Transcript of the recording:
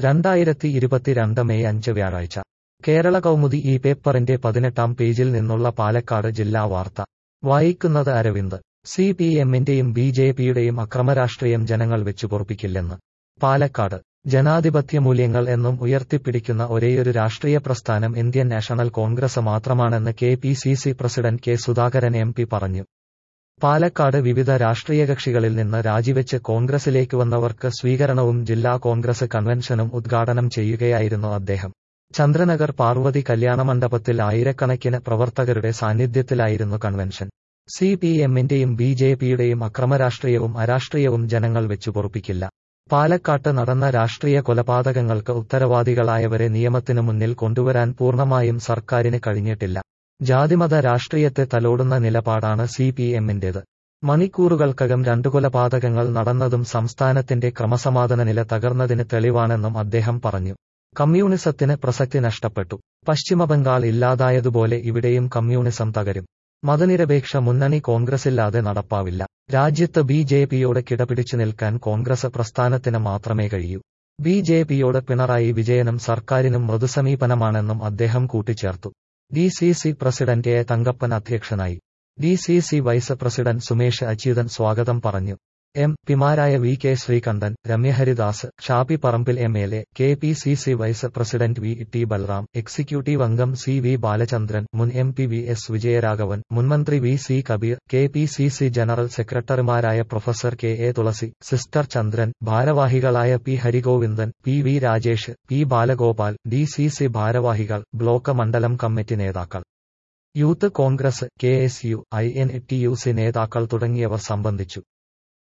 രണ്ടായിരത്തി ഇരുപത്തിരണ്ട് മെയ് അഞ്ച് വ്യാഴാഴ്ച കേരള കൗമുദി ഈ പേപ്പറിന്റെ പതിനെട്ടാം പേജിൽ നിന്നുള്ള പാലക്കാട് ജില്ലാ വാർത്ത വായിക്കുന്നത് അരവിന്ദ് സി പി എമ്മിന്റെയും ബി ജെ പിയുടെയും അക്രമരാഷ്ട്രീയം ജനങ്ങൾ വെച്ചുപൊറുപ്പിക്കില്ലെന്ന് പാലക്കാട് ജനാധിപത്യ മൂല്യങ്ങൾ എന്നും ഉയർത്തിപ്പിടിക്കുന്ന ഒരേയൊരു രാഷ്ട്രീയ പ്രസ്ഥാനം ഇന്ത്യൻ നാഷണൽ കോൺഗ്രസ് മാത്രമാണെന്ന് K P C C president K Sudhakaran M P പറഞ്ഞു പാലക്കാട് വിവിധ രാഷ്ട്രീയ കക്ഷികളിൽ നിന്ന് രാജിവെച്ച് കോൺഗ്രസിലേക്ക് വന്നവർക്ക് സ്വീകരണവും ജില്ലാ കോൺഗ്രസ് കൺവെൻഷനും ഉദ്ഘാടനം ചെയ്യുകയായിരുന്നു അദ്ദേഹം ചന്ദ്രനഗർ പാർവതി കല്യാണമണ്ഡപത്തിൽ ആയിരക്കണക്കിന് പ്രവർത്തകരുടെ സാന്നിധ്യത്തിലായിരുന്നു കൺവെൻഷൻ സി പി എമ്മിന്റെയും ബി ജെ പിയുടെയും അക്രമരാഷ്ട്രീയവും അരാഷ്ട്രീയവും ജനങ്ങൾ വെച്ചുപൊറുപ്പിക്കില്ല പാലക്കാട്ട് നടന്ന രാഷ്ട്രീയ കൊലപാതകങ്ങൾക്ക് ഉത്തരവാദികളായവരെ നിയമത്തിനു മുന്നിൽ കൊണ്ടുവരാൻ പൂർണ്ണമായും സർക്കാരിന് കഴിഞ്ഞിട്ടില്ല ജാതിമത രാഷ്ട്രീയത്തെ തലോടുന്ന നിലപാടാണ് സി പി എമ്മിന്റേത് മണിക്കൂറുകൾക്കകം രണ്ടു കൊലപാതകങ്ങൾ നടന്നതും സംസ്ഥാനത്തിന്റെ ക്രമസമാധാന നില തകർന്നതിന് തെളിവാണെന്നും അദ്ദേഹം പറഞ്ഞു കമ്മ്യൂണിസത്തിന് പ്രസക്തി നഷ്ടപ്പെട്ടു പശ്ചിമബംഗാൾ ഇല്ലാതായതുപോലെ ഇവിടെയും കമ്മ്യൂണിസം തകരും മതനിരപേക്ഷ മുന്നണി കോൺഗ്രസില്ലാതെ നടപ്പാവില്ല രാജ്യത്ത് ബി ജെ പിയോട് കിടപിടിച്ചു നിൽക്കാൻ കോൺഗ്രസ് പ്രസ്ഥാനത്തിന് മാത്രമേ കഴിയൂ ബി ജെ പിയോട് പിണറായി വിജയനും സർക്കാരിനും മൃദുസമീപനമാണെന്നും അദ്ദേഹം കൂട്ടിച്ചേർത്തു D C C president A Thankappan അധ്യക്ഷനായി D C C vice president Sumesh Achuthan സ്വാഗതം പറഞ്ഞു എം പിമാരായ V K Sreekandan Remya Haridas Shafi Parambil M L A K P C C vice president V T Balram executive അംഗം സി വി ബാലചന്ദ്രൻ മുൻ M P V S Vijayaraghavan മുൻമന്ത്രി V C Kabeer K P C C general സെക്രട്ടറിമാരായ professor K A Thulasi sister Chandran ഭാരവാഹികളായ P Harigovindan P V Rajesh P Balagopal D C C ഭാരവാഹികൾ block മണ്ഡലം committee നേതാക്കൾ youth Congress K S U I N T U C നേതാക്കൾ തുടങ്ങിയവർ സംബന്ധിച്ചു